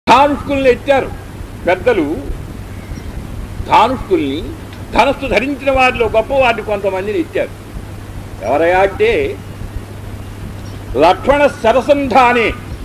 ధానుష్కుల్ని ఎత్తారు పెద్దలు ధానుష్కుల్ని ధనస్సు ధరించిన వారిలో గొప్పవారిని కొంతమందిని ఇచ్చారు ఎవరయ్యా అంటే లక్ష్మణ సరసంధానే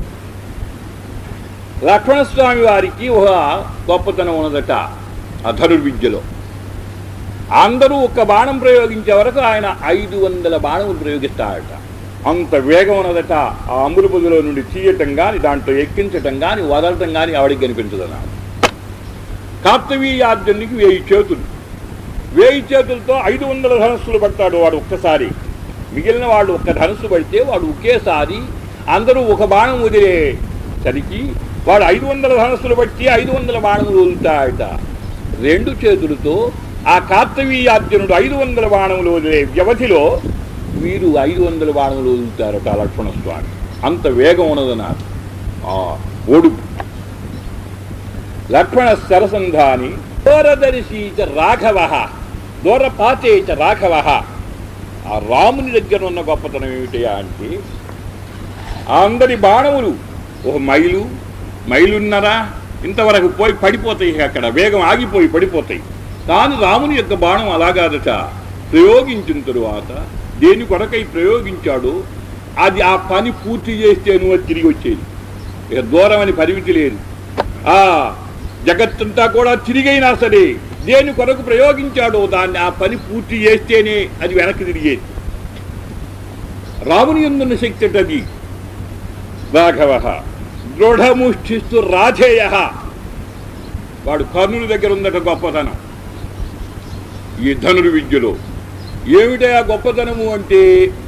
లక్ష్మణస్వామి వారికి ఒక గొప్పతనం ఉన్నదట ఆ ధనుర్విద్యలో అందరూ ఒక్క బాణం ప్రయోగించే వరకు ఆయన ఐదు వందల బాణములు ప్రయోగిస్తారట అంత వేగం ఉన్నదట ఆ అమ్ముల పొదిలో నుండి తీయటం కానీ దాంట్లో ఎక్కించటం కానీ వదలటం కానీ ఆవిడికి కనిపించదన్నారు కార్తవీయార్జునికి వేయి చేతులు వేయి చేతులతో ఐదు వందల ధనస్సులు పడతాడు వాడు ఒక్కసారి మిగిలిన వాళ్ళు ఒక్క ధనస్సు పడితే వాడు ఒకేసారి అందరూ ఒక బాణం వదిలేసరికి వాడు ఐదు వందల ధనస్సులు బట్టి ఐదు వందల బాణములు వదులుతాడట రెండు చేతులతో ఆ కార్తవీయార్జునుడు ఐదు వందల బాణములు వదిలే వ్యవధిలో వీరు ఐదు వందల బాణములు వదులుతారట లక్ష్మణస్వామి అంత వేగం ఉన్నదన్నారు ఆ ఒడుపు లక్ష్మణ సరసంధాని దూరదర్శీ చ రాఘవ దూరపాతే చ రాఘవ ఆ రాముని దగ్గర ఉన్న గొప్పతనం ఏమిటయా అంటే అందరి బాణములు ఒక మైలు మైలున్నరా ఇంతవరకు పోయి పడిపోతాయి అక్కడ వేగం ఆగిపోయి పడిపోతాయి కానీ రాముని యొక్క బాణం అలాగాదట ప్రయోగించిన తరువాత దేని కొరకై ప్రయోగించాడో అది ఆ పని పూర్తి చేస్తేను అది తిరిగి వచ్చేది ఇక దూరం అని పరిమితి లేదు ఆ జగత్తంతా కూడా తిరిగైనా సరే దేని కొరకు ప్రయోగించాడో దాన్ని ఆ పని పూర్తి చేస్తేనే అది వెనక్కి తిరిగేది రాముని ఎందున్న శక్తి అది రాఘవ దృఢముష్టిస్తూ రాధేయ వాడు కర్ణుని దగ్గర ఉందట గొప్పతనం ఈ ధనుర్విద్యలో ఏమిటా గొప్పతనము అంటే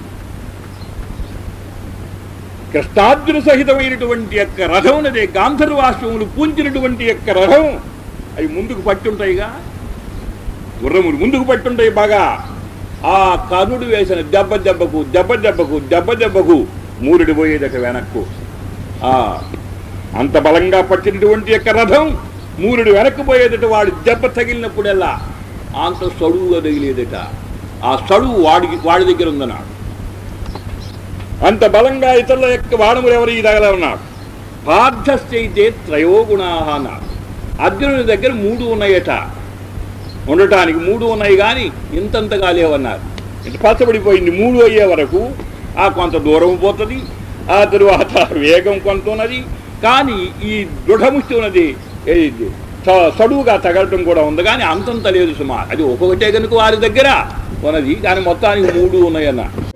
కృష్ణార్జున సహితమైనటువంటి యొక్క రథం ఉన్నదే గాంధర్వాశ్వములు పూంచినటువంటి యొక్క రథం అవి ముందుకు పట్టుంటాయిగా గుర్రములు ముందుకు పట్టుంటాయి బాగా ఆ కర్ణుడు వేసిన దెబ్బ దెబ్బకు దెబ్బ దెబ్బకు దెబ్బ దెబ్బకు మూరుడు పోయేదట వెనక్కు ఆ అంత బలంగా పట్టినటువంటి యొక్క రథం మూరుడు వెనక్కు పోయేదట వాడు దెబ్బ తగిలినప్పుడల్లా అంత సడువుగా తగిలేదట ఆ సడువు వాడికి వాడి దగ్గర ఉందన్నాడు అంత బలంగా ఇతరుల యొక్క బాణములు ఎవరు ఈ తగల ఉన్నాడు పార్థస్థైతే త్రయోగుణా అన్నాడు అర్జునుడి దగ్గర మూడు ఉన్నాయట ఉండటానికి మూడు ఉన్నాయి కానీ ఇంతంతగా లేవన్నారు ఇంత పచ్చబడిపోయింది మూడు అయ్యే వరకు ఆ కొంత దూరం పోతుంది ఆ తరువాత వేగం కొంత ఉన్నది కానీ ఈ దృఢముష్టి ఉన్నది ఏది స- సడువుగా తగలటం కూడా ఉంది కానీ అంతంత లేదు సుమా అది ఒక్కొక్కటే కనుక వారి దగ్గర ఉన్నది కానీ మొత్తానికి మూడు ఉన్నాయన్న